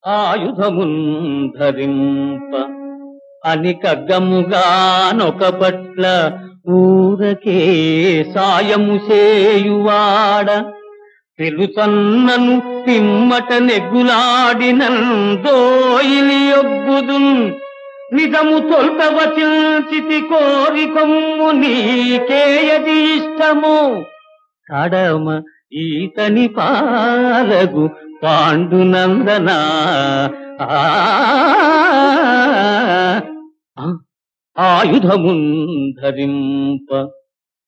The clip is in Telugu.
ఆయుధమున్ ధరింప అని కగ్గముగానొక పట్ల ఊరకే సాయము చేయువాడ తెలుసన్నను తిమ్మట నెగ్గులాడినందోయిలి యొగ్గుదున్ నిజము తొల్త వచించితి కోరికొమ్ము నీకేయది ఇష్టము కడమ ఈతని పాలగు పాండునందన ఆ ఆయుధమున్ ధరింప